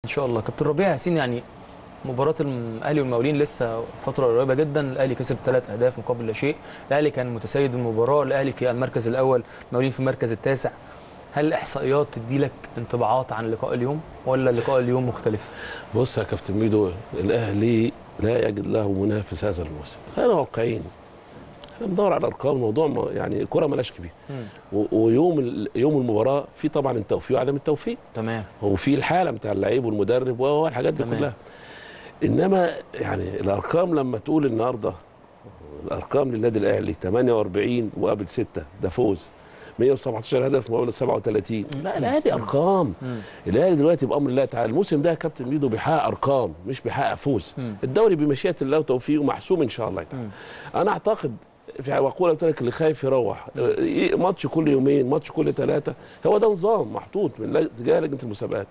ان شاء الله كابتن ربيع ياسين يعني مباراة الاهلي والمقاولين لسه فترة قريبة جدا، الاهلي كسب ثلاث اهداف مقابل لا شيء، الاهلي كان متسيد المباراة، الاهلي في المركز الاول، المقاولين في المركز التاسع. هل الاحصائيات تدي لك انطباعات عن لقاء اليوم ولا لقاء اليوم مختلف؟ بص يا كابتن ميدو الاهلي لا يجد له منافس هذا الموسم خلينا واقعيين احنا بندور على ارقام الموضوع ما يعني الكره مالهاش كبير مم. و- ويوم ال- يوم المباراه في طبعا التوفيق وعدم التوفيق تمام وفي الحاله بتاع اللعيب والمدرب والحاجات دي تمام. كلها انما يعني الارقام لما تقول النهارده الارقام للنادي الاهلي 48 وقابل 6 ده فوز 117 هدف مقابل 37 لا الاهلي ارقام مم. الاهلي دلوقتي بامر الله تعالى الموسم ده يا كابتن ميدو بيحقق ارقام مش بيحقق فوز مم. الدوري بمشيئه الله وتوفيقه محسوم ان شاء الله تعالى مم. انا اعتقد في مقوله قلت لك اللي خايف يروح إيه، ماتش كل يومين ماتش كل ثلاثه هو ده نظام محطوط من لج- تجاه لجنه المسابقات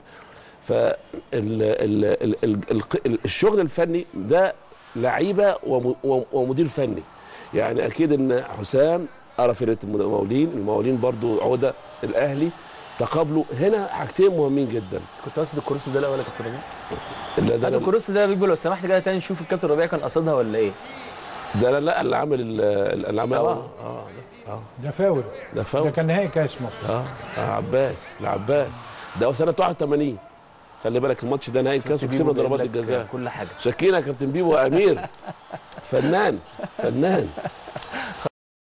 فالشغل الفني ده لعيبه وم- وم- ومدير فني يعني اكيد ان حسام قرا فرقه المقاولين المقاولين برضو عوده الاهلي تقابلوا هنا حاجتين مهمين جدا كنت قاصد الكروس ده الاول يا كابتن ربيع؟ ده هات ده, الكروس ده يا بيبو لو سمحت كده تاني نشوف الكابتن ربيع كان قصدها ولا ايه؟ ده لا اللي عامل ال- اللي عامل طبعا. اه اه اه ده فاول ده ده فاول كان نهائي كاس مصر اه اه عباس لعباس ده سنه 81 خلي بالك الماتش ده نهائي الكاس بيبو وكسبنا جايب ضربات لك الجزاء كل حاجة شاكينا يا كابتن بيبو امير فنان فنان